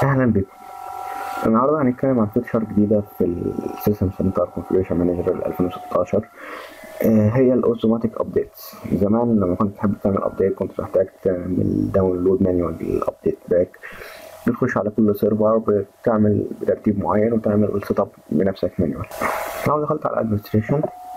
اهلا بكم النهارده هنتكلم عن فيتشر جديده في السيستم سنتر كونفيجريشن مانجر 2016 آه، هي الاوتوماتيك ابديتس زمان لما كنت تحب تعمل ابديت كنت محتاج تعمل داونلود مانيوال للابديت باك بتخش على كل سيرفر بتعمل بترتيب معين وتعمل السيت اب بنفسك مانيوال لو دخلت على ادمنستريشن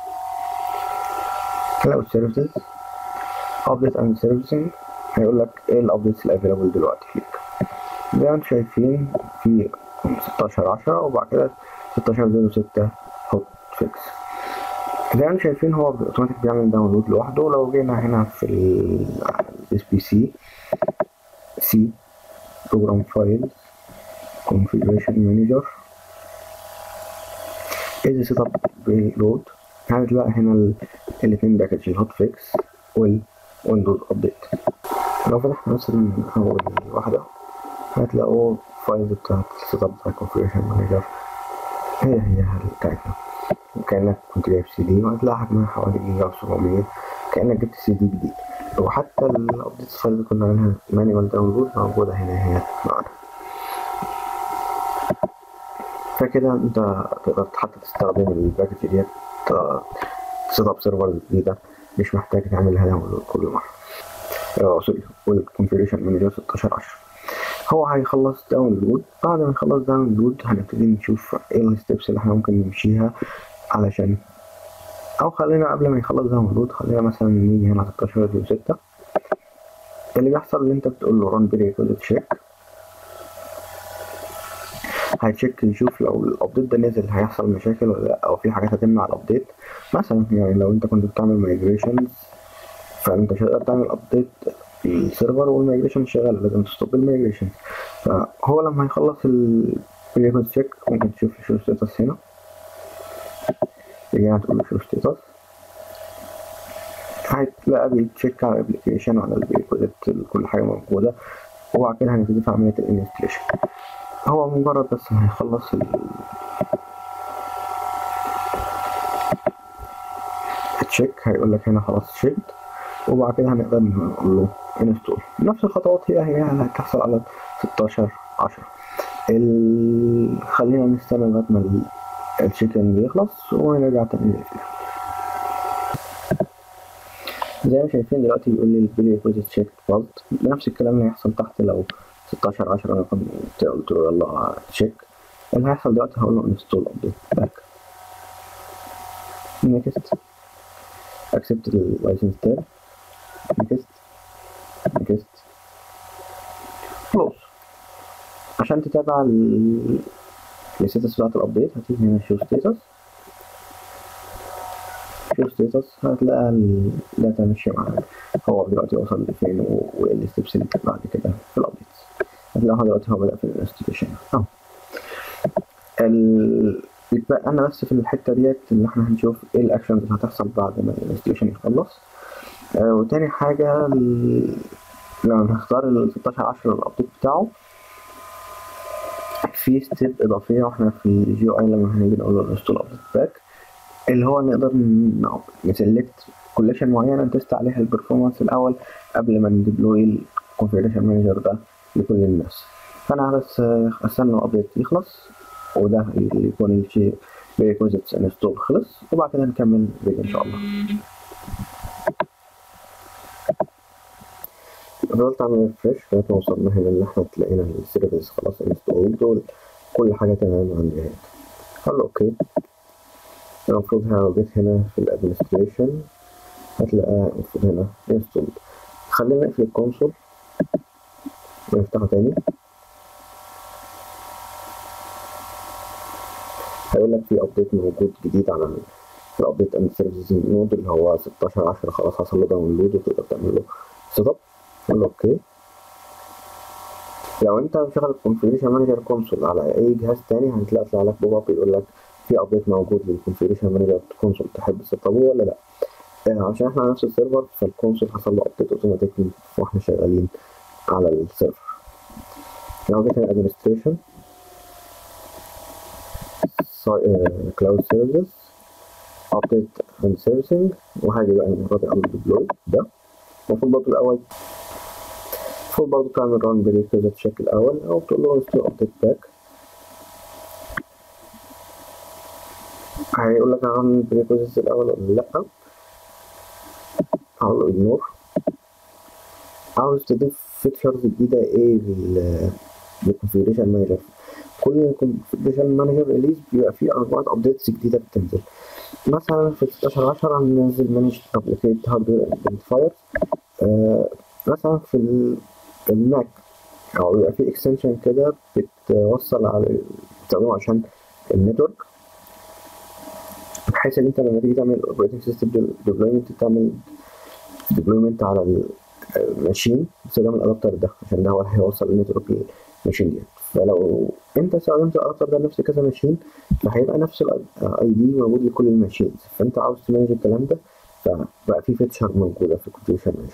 كلاود سيرفيسز ابديت اند سيرفيسنج هيقول لك ايه الابديتس الافيلابل دلوقتي فيك زي ما انتم شايفين في 16 10 وبعد كده 16 06 هوت فيكس زي ما انتم شايفين هو اوتوماتيك بيعمل داونلود لوحده لو جينا هنا في الاس بي سي سي بروجرام فايل configuration manager ايزي سيت اب بلود هتلاقي هنا الاثنين باكج الهوت فيكس والويندوز ابديت لو فتحنا نفس اول واحده هتلاقوا فايلز بتاعت السيت اب بتاع configuration manager هي هي بتاعتنا كأنك كنت جايب سي دي وهتلاقي حجمها حوالي جيجا وسبعمية كأنك جبت سي دي جديد وحتى الابديت فايل اللي كنا عاملينها مانيوال داونلود موجودة هنا هي معانا فكده انت تقدر حتى تستخدم الباكج ديت تسيت اب سيرفر جديدة مش محتاج تعمل لها داونلود كل مرة اه سوري والكونفيجريشن مانجر 16 10 هو هيخلص داونلود بعد ما يخلص داونلود هنبتدي نشوف ايه الستبس اللي احنا ممكن نمشيها علشان او خلينا قبل ما يخلص داونلود خلينا مثلا نيجي هنا 16 6 اللي بيحصل اللي انت بتقول له ران بريكوزيت تشيك هيتشيك يشوف لو الابديت ده نزل هيحصل مشاكل ولا لا او في حاجات هتمنع الابديت مثلا يعني لو انت كنت بتعمل مايجريشنز فانت مش هتقدر تعمل ابديت السيرفر والمايجريشن شغال لازم تستوب المايجريشن فهو لما هيخلص البريكوز تشيك ممكن تشوف شو ستاتس هنا تيجي هتقول له شو ستاتس هتلاقي بيتشيك على الابلكيشن على البريكوزيت كل حاجة موجودة وبعد كده هنبتدي في عملية الانستليشن هو مجرد بس ما هيخلص ال تشيك هيقول لك هنا خلاص شيد وبعد كده هنقدر نقول له انستول نفس الخطوات هي هي اللي هتحصل على 16 10 ال... خلينا نستنى لغايه ما الشيكن بيخلص ونرجع تاني نقفل زي ما شايفين دلوقتي بيقول لي البري ريكوزيت شيك فالت نفس الكلام اللي هيحصل تحت لو 16 10 انا كنت قلت له يلا تشيك اللي هيحصل دلوقتي هقول له انستول ابديت باك نيكست accept اللايسنس تاب نيكست نيكست كلوز عشان تتابع الستاتس بتاعت الابديت هتيجي هنا شو ستاتس شو ستاتس هتلاقي الداتا ماشية معاك هو دلوقتي وصل لفين وايه الستبس اللي بعد كده في الابديت هتلاقيها دلوقتي هو بدأ في الانستليشن اهو بيتبقى انا بس في الحته ديت اللي احنا هنشوف ايه الاكشنز اللي هتحصل بعد ما الانستليشن يخلص آه وتاني حاجه لما هنختار ال 16 10 الابديت بتاعه في ستيب اضافيه واحنا في الجي اي لما هنيجي نقول له انستول ابديت باك اللي هو نقدر نسلكت كوليكشن معينه نتست عليها البرفورمانس الاول قبل ما نديبلوي الكونفيجريشن مانجر ده لكل الناس فانا بس استنى الابديت يخلص وده اللي يكون الشيء بريكوزيتس انستول خلص وبعد كده نكمل الفيديو ان شاء الله فضلت اعمل ريفرش لغايه ما وصلنا هنا اللي احنا تلاقينا السيرفيس خلاص انستولد كل حاجه تمام عندي هنا هقول اوكي المفروض لو جيت هنا في الادمنستريشن هتلاقيها المفروض هنا انستولد خلينا نقفل الكونسول ونفتحه تاني هيقول لك في ابديت موجود جديد على الابديت اند سيرفيسز نود اللي هو 16 10 خلاص حصل له داونلود وتقدر تعمل له سيت اب قول له اوكي لو انت مشغل الكونفيجريشن مانجر كونسول على اي جهاز تاني هتلاقي طلع لك بوب اب يقول لك في ابديت موجود للكونفيجريشن مانجر كونسول تحب تسطبه ولا لا آه عشان احنا على نفس السيرفر فالكونسول حصل له ابديت اوتوماتيكلي واحنا شغالين على السيرفر لو جيت هنا ادمنستريشن كلاود سيرفيس ابديت اند سيرفيسنج وهاجي بقى المره دي اعمل ديبلوي ده المفروض برضه الاول المفروض برضه تعمل ران بريكوزيت بشكل الأول أو تقول له انستول أبديت باك هيقول لك ران بريكوزيت الأول ولا لأ هقول له ignore عاوز تضيف فيتشرز جديدة ايه لل للكونفيجريشن مانجر كل كونفيجريشن مانجر ريليز بيبقى فيه أربعة أبديتس جديدة بتنزل مثلا في 16 10 هننزل مانج ابليكيت هاردوير ايدنتيفاير مثلا في الماك أو بيبقى فيه اكستنشن كده بتوصل على بتستخدمه عشان النتورك بحيث ان انت لما تيجي تعمل اوبريتنج سيستم ديبلويمنت تعمل ديبلويمنت على الماشين باستخدام الادابتر ده عشان ده هو اللي هيوصل النتورك للماشين دي فلو انت استخدمت الادابتر ده نفس كذا ماشين فهيبقى نفس الاي دي موجود لكل الماشينز فانت عاوز تمانج الكلام ده فبقى في فيتشر موجوده في الكونفيجريشن مانجر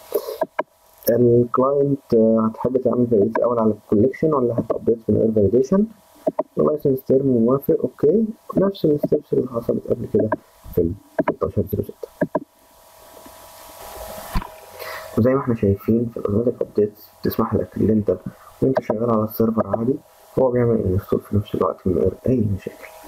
الكلاينت هتحب تعمل فاليديت الاول على الكوليكشن ولا هتابديت من غير فاليديشن اللايسنس تيرم موافق اوكي نفس الستبس اللي حصلت قبل كده في 1606 وزي ما احنا شايفين في الاوتوماتيك ابديتس بتسمح لك ان انت وانت شغال على السيرفر عادي هو بيعمل انستول في نفس الوقت من غير اي مشاكل